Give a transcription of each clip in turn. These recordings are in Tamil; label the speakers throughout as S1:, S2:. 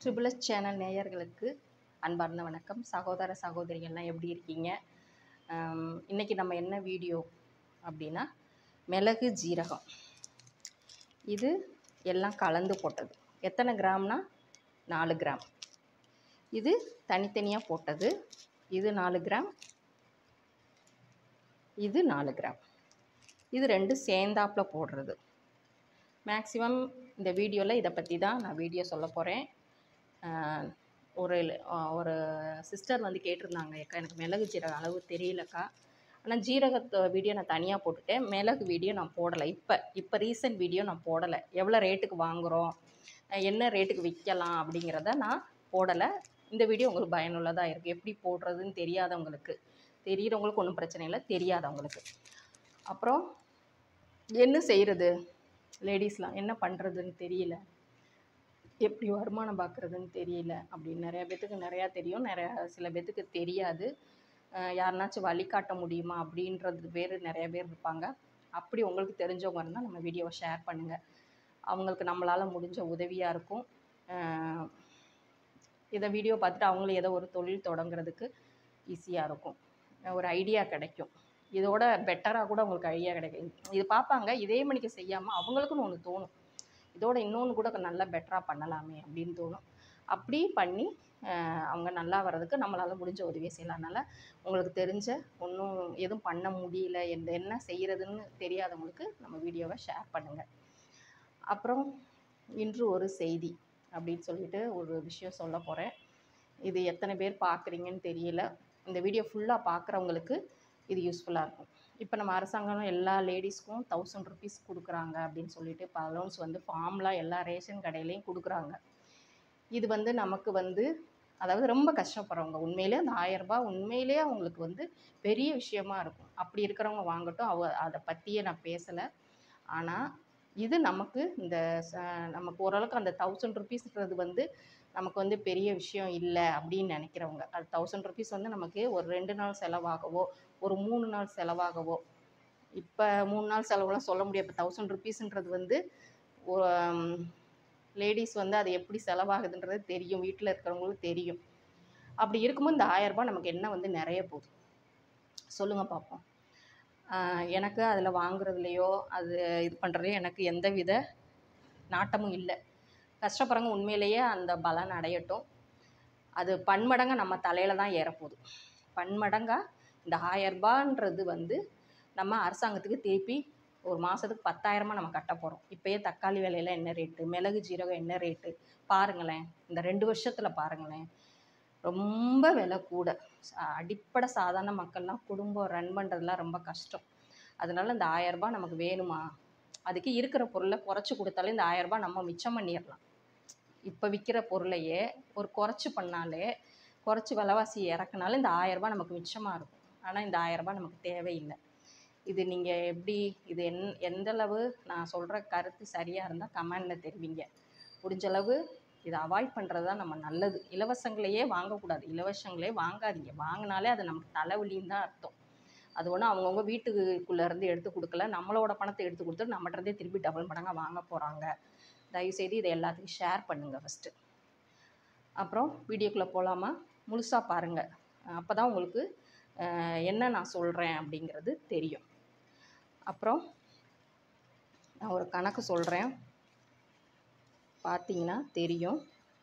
S1: ட்ரிபிள் எஸ் சேனல் நேயர்களுக்கு அன்பார்ந்த வணக்கம் சகோதர சகோதரிகள்லாம் எப்படி இருக்கீங்க ஆம், இன்னைக்கு நம்ம என்ன வீடியோ அப்படின்னா மிளகு ஜீரகம் இது எல்லாம் கலந்து போட்டது எத்தனை கிராம்னா நாலு கிராம் இது தனித்தனியாக போட்டது இது நாலு கிராம் இது நாலு கிராம் இது ரெண்டு சேர்ந்தாப்புல போடுறது மேக்ஸிமம் இந்த வீடியோவில் இதை பற்றி தான் நான் வீடியோ சொல்ல போகிறேன் ஒரு ஆஹ் ஒரு சிஸ்டர் வந்து கேட்டிருந்தாங்க அக்கா எனக்கு மிளகு ஜீரக அளவு தெரியலக்கா ஆனால் ஜீரகத்தை வீடியோ நான் தனியாக போட்டுட்டேன் மிளகு வீடியோ நான் போடலை இப்போ இப்போ ரீசன்ட் வீடியோ நான் போடலை எவ்வளோ ரேட்டுக்கு வாங்குகிறோம் அஹ் என்ன ரேட்டுக்கு விற்கலாம் அப்படிங்கிறத நான் போடலை இந்த வீடியோ உங்களுக்கு பயனுள்ளதாக இருக்குது எப்படி போடுறதுன்னு தெரியாதவங்களுக்கு தெரியிறவங்களுக்கு ஒன்றும் பிரச்சனை இல்லை தெரியாதவங்களுக்கு அப்புறம் என்ன செய்கிறது லேடிஸ்லாம் என்ன பண்ணுறதுன்னு தெரியல எப்படி வருமானம் பார்க்குறதுன்னு தெரியல அப்படின்னு நிறைய பேத்துக்கு நிறையா தெரியும் நிறையா சில பேத்துக்கு தெரியாது அஹ் யாருனாச்சும் வழிகாட்ட முடியுமா அப்படின்றது பேர் நிறைய பேர் இருப்பாங்க அப்படி உங்களுக்கு தெரிஞ்சவங்க இருந்தால் நம்ம வீடியோவை ஷேர் பண்ணுங்கள் அவங்களுக்கு நம்மளால் முடிஞ்ச உதவியாக இருக்கும் அஹ் இதை வீடியோ பார்த்துட்டு அவங்களும் ஏதோ ஒரு தொழில் தொடங்குறதுக்கு ஈஸியாக இருக்கும் ஒரு ஐடியா கிடைக்கும் இதோட பெட்டராக கூட உங்களுக்கு ஐடியா கிடைக்கும் இது பார்ப்பாங்க இதே மணிக்கு செய்யாமல் அவங்களுக்குன்னு ஒன்று தோணும் இதோட இன்னொன்று கூட நல்லா பெட்டராக பண்ணலாமே அப்படின்னு தோணும் அப்படி பண்ணி அஹ், அவங்க நல்லா வர்றதுக்கு நம்மளால் முடிஞ்ச உதவியை செய்யலாம் அதனால் உங்களுக்கு தெரிஞ்ச ஒன்றும் எதுவும் பண்ண முடியல எந்த என்ன செய்கிறதுன்னு தெரியாதவங்களுக்கு நம்ம வீடியோவை ஷேர் பண்ணுங்கள் அப்புறம் இன்று ஒரு செய்தி அப்படின்னு சொல்லிட்டு ஒரு விஷயம் சொல்ல போகிறேன் இது எத்தனை பேர் பார்க்குறீங்கன்னு தெரியல இந்த வீடியோ ஃபுல்லாக பார்க்குறவங்களுக்கு இது யூஸ்ஃபுல்லாக இருக்கும் இப்போ நம்ம அரசாங்கம் எல்லா லேடிஸ்க்கும் தௌசண்ட் ருபீஸ் கொடுக்குறாங்க அப்படின்னு சொல்லிட்டு இப்போ அலௌன்ஸ் வந்து ஃபார்ம்லாம் எல்லா ரேஷன் கடையிலையும் கொடுக்குறாங்க இது வந்து நமக்கு வந்து அதாவது ரொம்ப கஷ்டப்படுறவங்க உண்மையிலே அந்த ஆயரரூபா உண்மையிலே அவங்களுக்கு வந்து பெரிய விஷயமா இருக்கும் அப்படி இருக்கிறவங்க வாங்கட்டும் அவ அதை பற்றியே நான் பேசலை ஆனால் இது நமக்கு இந்த ச- நமக்கு ஓரளவுக்கு அந்த தௌசண்ட் ருபீஸ்ன்றது வந்து நமக்கு வந்து பெரிய விஷயம் இல்லை அப்படின்னு நினைக்கிறவங்க அது தௌசண்ட் ருபீஸ் வந்து நமக்கு ஒரு ரெண்டு நாள் செலவாகவோ ஒரு மூணு நாள் செலவாகவோ இப்போ மூணு நாள் செலவுலாம் சொல்ல முடியாது இப்போ தௌசண்ட் ருபீஸ்ன்றது வந்து லேடிஸ் வந்து அது எப்படி செலவாகுதுன்றது தெரியும் வீட்டில் இருக்கிறவங்களுக்கு தெரியும் அப்படி இருக்கும்போது இந்த ஆயரரூபா நமக்கு என்ன வந்து நிறைய போகுது சொல்லுங்கள் பார்ப்போம் ஆஹ் எனக்கு அதில் வாங்குறதுலையோ அது இது பண்ணுறதுலையோ எனக்கு எந்த வித நாட்டமும் இல்லை கஷ்டப்படுறவங்க உண்மையிலேயே அந்த பலன் அடையட்டும் அது பன்மடங்காக நம்ம தலையில் தான் ஏறப்போகுது பன்மடங்காக இந்த ஆயரரூபான்றது வந்து நம்ம அரசாங்கத்துக்கு திருப்பி ஒரு மாதத்துக்கு பத்தாயிரமாக நம்ம கட்ட போகிறோம் இப்போயே தக்காளி விலையில என்ன ரேட்டு மிளகு ஜீரகம் என்ன ரேட்டு பாருங்களேன் இந்த ரெண்டு வருஷத்தில் பாருங்களேன் ரொம்ப விலை கூட ச- அடிப்படை சாதாரண மக்கள்லாம் குடும்பம் ரன் பண்ணுறதுலாம் ரொம்ப கஷ்டம் அதனால இந்த ஆயரரூபா நமக்கு வேணுமா அதுக்கு இருக்கிற பொருளை குறைச்சி கொடுத்தாலே இந்த ஆயரரூபா நம்ம மிச்சம் பண்ணிடலாம் இப்போ விற்கிற பொருளையே ஒரு குறைச்சி பண்ணாலே குறைச்சி விலைவாசி இறக்குனாலும் இந்த ஆயரரூபா நமக்கு மிச்சமாக இருக்கும் ஆனால் இந்த ஆயரரூபா நமக்கு தேவையில்லை இது நீங்கள் எப்படி இது என் எந்த அளவு நான் சொல்கிற கருத்து சரியாக இருந்தால் கமெண்டில் தெரிவிங்க முடிஞ்ச அளவு இதை அவாய்ட் பண்ணுறது தான் நம்ம நல்லது இலவசங்களையே வாங்கக்கூடாது இலவசங்களே வாங்காதீங்க வாங்கினாலே அது நமக்கு தலைவலின்னு தான் அர்த்தம் அது ஒன்றும் அவங்கவுங்க வீட்டுக்குள்ளே இருந்து எடுத்து கொடுக்கல நம்மளோட பணத்தை எடுத்து கொடுத்துட்டு நம்மகிட்ட இருந்தே திருப்பி டபுள் மடங்காக வாங்க போகிறாங்க தயவுசெய்து இதை எல்லாத்துக்கும் ஷேர் பண்ணுங்கள் ஃபஸ்ட்டு அப்புறம் வீடியோக்குள்ளே போகலாமா முழுசாக பாருங்கள் அப்போ தான் உங்களுக்கு அஹ், என்ன நான் சொல்கிறேன் அப்படிங்கிறது தெரியும் அப்புறம் நான் ஒரு கணக்கு சொல்கிறேன் பார்த்தீங்கன்னா தெரியும்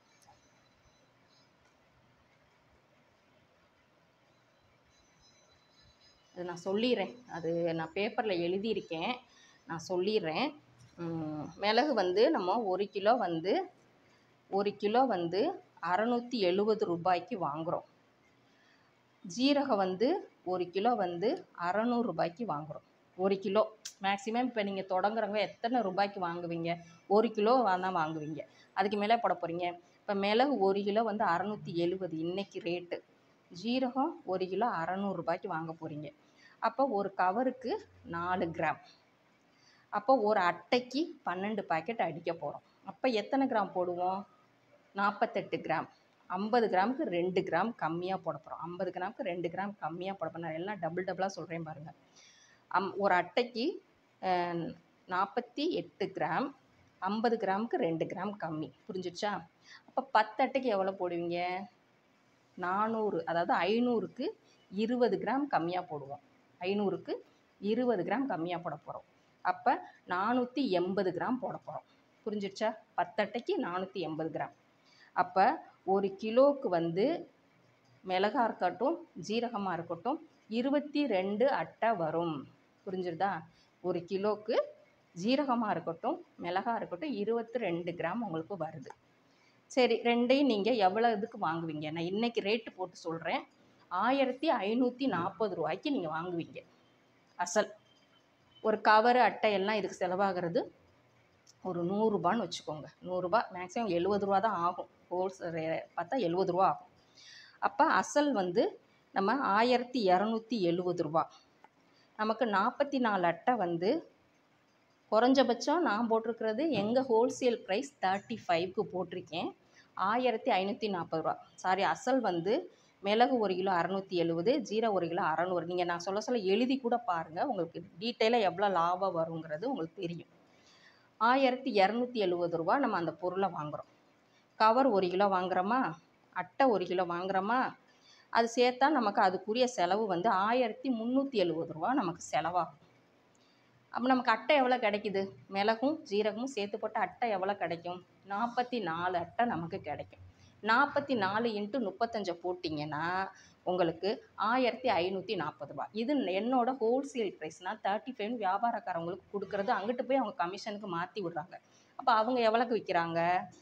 S1: அது நான் சொல்லிடுறேன் அது நான் பேப்பரில் எழுதியிருக்கேன் நான் சொல்லிடுறேன் உம், மிளகு வந்து நம்ம ஒரு கிலோ வந்து ஒரு கிலோ வந்து அறநூற்றி எழுபது ரூபாய்க்கு வாங்குகிறோம் ஜீரகம் வந்து ஒரு கிலோ வந்து அறநூறு ரூபாய்க்கு வாங்குகிறோம் ஒரு கிலோ மேக்ஸிமம் இப்போ நீங்கள் தொடங்குறவங்க எத்தனை ரூபாய்க்கு வாங்குவீங்க ஒரு கிலோ தான் வாங்குவீங்க அதுக்கு மேலே போட போகிறீங்க இப்போ மிளகு ஒரு கிலோ வந்து அறநூற்றி எழுபது இன்னைக்கு ரேட்டு ஜீரகம் ஒரு கிலோ அறநூறு ரூபாய்க்கு வாங்க போகிறீங்க அப்போ ஒரு கவருக்கு நாலு கிராம் அப்போ ஒரு அட்டைக்கு பன்னெண்டு பாக்கெட் அடிக்க போகிறோம் அப்போ எத்தனை கிராம் போடுவோம் நாற்பத்தெட்டு கிராம் ஐம்பது கிராமுக்கு ரெண்டு கிராம் கம்மியாக போட போகிறோம் ஐம்பது கிராமுக்கு ரெண்டு கிராம் கம்மியாக போட போகிறோம் நான் எல்லாம் டபுள் டபுளாக சொல்கிறேன் பாருங்கள் அம் ஒரு அட்டைக்கு நாற்பத்தி எட்டு கிராம் ஐம்பது கிராமுக்கு ரெண்டு கிராம் கம்மி புரிஞ்சிடுச்சா அப்போ பத்து அட்டைக்கு எவ்வளோ போடுவீங்க நானூறு அதாவது ஐநூறுக்கு இருபது கிராம் கம்மியாக போடுவோம் ஐநூறுக்கு இருபது கிராம் கம்மியாக போட போகிறோம் அப்போ நானூற்றி எண்பது கிராம் போட போகிறோம் புரிஞ்சிடுச்சா பத்தட்டைக்கு நானூற்றி எண்பது கிராம் அப்போ ஒரு கிலோவுக்கு வந்து மிளகா இருக்கட்டும் ஜீரகமாக இருக்கட்டும் இருபத்தி ரெண்டு அட்டை வரும் புரிஞ்சுருதா ஒரு கிலோவுக்கு ஜீரகமாக இருக்கட்டும் மிளகா இருக்கட்டும் இருபத்தி ரெண்டு கிராம் உங்களுக்கு வருது சரி ரெண்டையும் நீங்கள் எவ்வளோ இதுக்கு வாங்குவீங்க நான் இன்றைக்கி ரேட்டு போட்டு சொல்கிறேன் ஆயிரத்தி ஐநூற்றி நாற்பது ரூபாய்க்கு நீங்கள் வாங்குவீங்க அசல் ஒரு கவரு அட்டை எல்லாம் இதுக்கு செலவாகிறது ஒரு நூறுரூபான்னு வச்சுக்கோங்க நூறுரூபா மேக்ஸிமம் எழுபது ரூபா தான் ஆகும் ஹோல்சேல் ரே பார்த்தா எழுபது ரூபா ஆகும் அப்போ அசல் வந்து நம்ம ஆயிரத்தி இரநூத்தி எழுபது ரூபா நமக்கு நாற்பத்தி நாலு அட்டை வந்து குறைஞ்சபட்சம் நான் போட்டிருக்கிறது எங்கள் ஹோல்சேல் ப்ரைஸ் தேர்ட்டி ஃபைவ்க்கு போட்டிருக்கேன் ஆயிரத்தி ஐநூற்றி நாற்பது ரூபா சாரி அசல் வந்து மிளகு ஒரு கிலோ அறநூற்றி எழுபது ஜீரா ஒரு கிலோ அறநூறு நீங்கள் நான் சொல்ல சொல்ல எழுதி கூட பாருங்கள் உங்களுக்கு டீட்டெயிலாக எவ்வளோ லாபம் வருங்கிறது உங்களுக்கு தெரியும் ஆயிரத்தி இரநூத்தி எழுபது ரூபா நம்ம அந்த பொருளை வாங்குகிறோம் கவர் ஒரு கிலோ வாங்குறோமா அட்டை ஒரு கிலோ வாங்குறோமா அது சேர்த்தா நமக்கு அதுக்குரிய செலவு வந்து ஆயிரத்தி முந்நூற்றி எழுபது ரூபா நமக்கு செலவாகும் அப்போ நமக்கு அட்டை எவ்வளோ கிடைக்குது மிளகும் ஜீரகமும் சேர்த்து போட்ட அட்டை எவ்வளோ கிடைக்கும் நாற்பத்தி நாலு அட்டை நமக்கு கிடைக்கும் நாற்பத்தி நாலு இன்ட்டு முப்பத்தஞ்சை போட்டிங்கன்னா உங்களுக்கு ஆயிரத்தி ஐநூற்றி நாற்பது ரூபா இது என்னோட ஹோல்சேல் ப்ரைஸ் நான் தேர்ட்டி ஃபைவ் வியாபாரக்காரங்களுக்கு கொடுக்குறது அங்கிட்டு போய் அவங்க கமிஷனுக்கு மாற்றி விடுறாங்க அப்போ அவங்க எவ்வளோக்கு விற்கிறாங்க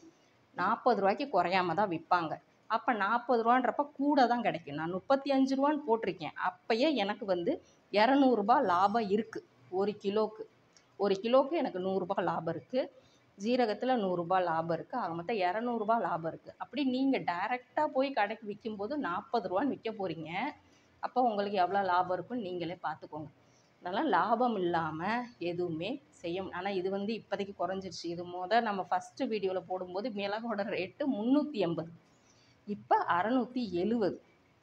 S1: நாற்பது ரூபாய்க்கு குறையாம தான் விற்பாங்க அப்போ நாற்பது ரூபான்றப்ப கூட தான் கிடைக்கும் நான் முப்பத்தி அஞ்சு ரூபான்னு போட்டிருக்கேன் அப்போயே எனக்கு வந்து இரநூறுபா லாபம் இருக்குது ஒரு கிலோவுக்கு ஒரு கிலோவுக்கு எனக்கு நூறுரூபா லாபம் இருக்குது ஜீரகத்தில் நூறுரூபா லாபம் இருக்குது ஆக மொத்தம் இரநூறுபா லாபம் இருக்குது அப்படி நீங்கள் டைரெக்டாக போய் கடைக்கு விற்கும்போது நாற்பது ரூபான்னு விற்க போகிறீங்க அப்போ உங்களுக்கு எவ்வளோ லாபம் இருக்குன்னு நீங்களே பார்த்துக்கோங்க அதனால் லாபம் இல்லாமல் எதுவுமே செய்ய ஆனால் இது வந்து இப்போதைக்கு குறைஞ்சிருச்சு இது முத நம்ம ஃபஸ்ட்டு வீடியோவில் போடும்போது மிளகோட ரேட்டு முந்நூற்றி எண்பது இப்போ அறநூற்றி எழுவது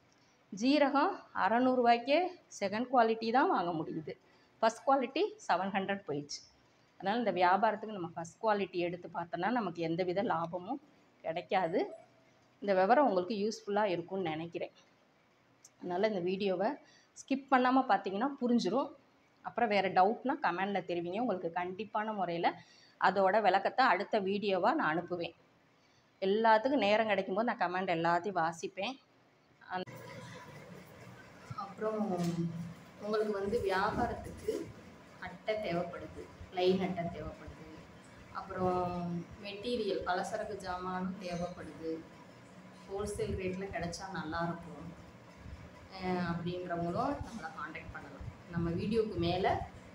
S1: ஜீரகம் அறநூறுவாய்க்கே செகண்ட் குவாலிட்டி தான் வாங்க முடியுது ஃபஸ்ட் குவாலிட்டி செவன் ஹண்ட்ரட் போயிடுச்சு அதனால் இந்த வியாபாரத்துக்கு நம்ம ஃபஸ்ட் குவாலிட்டி எடுத்து பார்த்தோன்னா நமக்கு எந்தவித லாபமும் கிடைக்காது இந்த விவரம் உங்களுக்கு யூஸ்ஃபுல்லாக இருக்கும்னு நினைக்கிறேன் அதனால் இந்த வீடியோவை ஸ்கிப் பண்ணாமல் பார்த்தீங்கன்னா புரிஞ்சிடும் அப்புறம் வேறு டவுட்னா கமெண்டில் தெரிவிங்க உங்களுக்கு கண்டிப்பான முறையில் அதோட விளக்கத்தை அடுத்த வீடியோவாக நான் அனுப்புவேன் எல்லாத்துக்கும் நேரம் கிடைக்கும்போது நான் கமெண்ட் எல்லாத்தையும் வாசிப்பேன் அந்த அப்புறம் உங்களுக்கு வந்து வியாபாரத்துக்கு அட்டை தேவைப்படுது லைன் அட்டை தேவைப்படுது அப்புறம் மெட்டீரியல் பலசரக்கு ஜாமானும் தேவைப்படுது ஹோல்சேல் ரேட்டில் கிடைச்சா நல்லாயிருக்கும் அப்படின்றவங்களும் நம்மளை காண்டாக்ட் பண்ணலாம் நம்ம வீடியோவுக்கு மேலே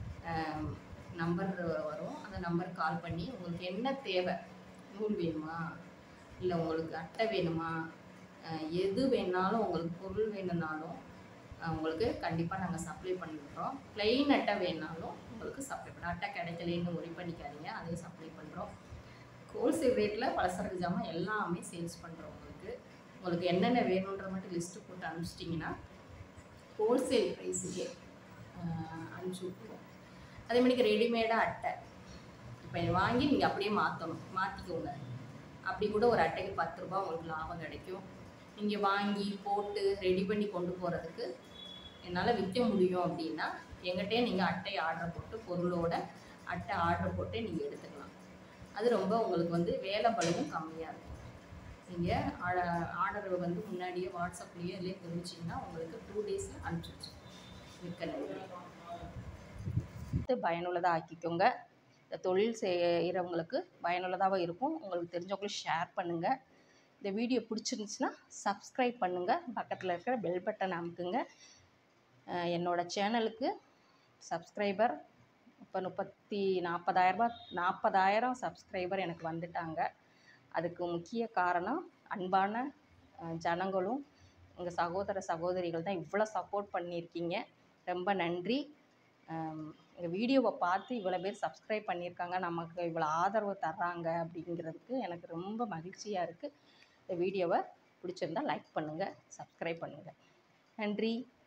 S1: நம்பர் வரும் அந்த நம்பர் கால் பண்ணி உங்களுக்கு என்ன தேவை நூல் வேணுமா இல்லை உங்களுக்கு அட்டை வேணுமா அஹ் எது வேணாலும் உங்களுக்கு பொருள் வேணும்னாலும் அஹ் உங்களுக்கு கண்டிப்பாக நாங்கள் சப்ளை பண்ணிடுறோம் ப்ளெயின் அட்டை வேணாலும் உங்களுக்கு சப்ளை பண்ணுறோம் அட்டை கிடைக்கலன்னு ஒரி பண்ணிக்காதீங்க அதையும் சப்ளை பண்ணுறோம் ஹோல்சேல் ரேட்டில் பலசரக்கு ஜாமான் எல்லாமே சேல்ஸ் பண்ணுறோம் உங்களுக்கு உங்களுக்கு என்னென்ன வேணுன்ற மட்டும் லிஸ்ட்டு போட்டு அனுப்பிச்சிட்டிங்கன்னா ஹோல்சேல் ப்ரைஸுக்கே அனுப்பிச்சி விட்ருவோம் அதே மாதிரிக்கு ரெடிமேடாக அட்டை இப்போ இதை வாங்கி நீங்கள் அப்படியே மாற்றணும் மாற்றிக்கோங்க அப்படி கூட ஒரு அட்டைக்கு பத்து ரூபா உங்களுக்கு லாபம் கிடைக்கும் நீங்கள் வாங்கி போட்டு ரெடி பண்ணி கொண்டு போகிறதுக்கு என்னால் விற்க முடியும் அப்படின்னா எங்கிட்டே நீங்கள் அட்டை ஆர்டர் போட்டு பொருளோட அட்டை ஆர்டர் போட்டு நீங்கள் எடுத்துக்கலாம் அது ரொம்ப உங்களுக்கு வந்து வேலை பலுவும் கம்மியாக இருக்கும் நீங்கள் ஆர்டர் வந்து முன்னாடியே வாட்ஸ்அப்லேயே இல்லையே தெரிவிச்சிங்கன்னா உங்களுக்கு டூ டேஸில் அனுப்பிச்சி மிக்க நன்றி பயனுள்ளதாக ஆக்கிக்கோங்க இந்த தொழில் செய்கிறவங்களுக்கு பயனுள்ளதாக இருக்கும் உங்களுக்கு தெரிஞ்சவங்களுக்கு ஷேர் பண்ணுங்கள் இந்த வீடியோ பிடிச்சிருந்துச்சுன்னா சப்ஸ்கிரைப் பண்ணுங்கள் பக்கத்தில் இருக்கிற பெல் பட்டன் அமுக்குங்க அஹ் என்னோட சேனலுக்கு சப்ஸ்கிரைபர் இப்போ முப்பத்தி நாற்பதாயிரரூபா நாற்பதாயிரம் சப்ஸ்கிரைபர் எனக்கு வந்துட்டாங்க அதுக்கு முக்கிய காரணம் அன்பான அஹ், ஜனங்களும் எங்கள் சகோதர சகோதரிகள் தான் இவ்வளோ சப்போர்ட் பண்ணியிருக்கீங்க ரொம்ப நன்றி எங்கள் வீடியோவை பார்த்து இவ்வளோ பேர் சப்ஸ்கிரைப் பண்ணியிருக்காங்க நமக்கு இவ்வளோ ஆதரவு தர்றாங்க அப்படிங்கிறதுக்கு எனக்கு ரொம்ப மகிழ்ச்சியாக இருக்குது இந்த வீடியோவை பிடிச்சிருந்தா லைக் பண்ணுங்கள் சப்ஸ்கிரைப் பண்ணுங்கள் நன்றி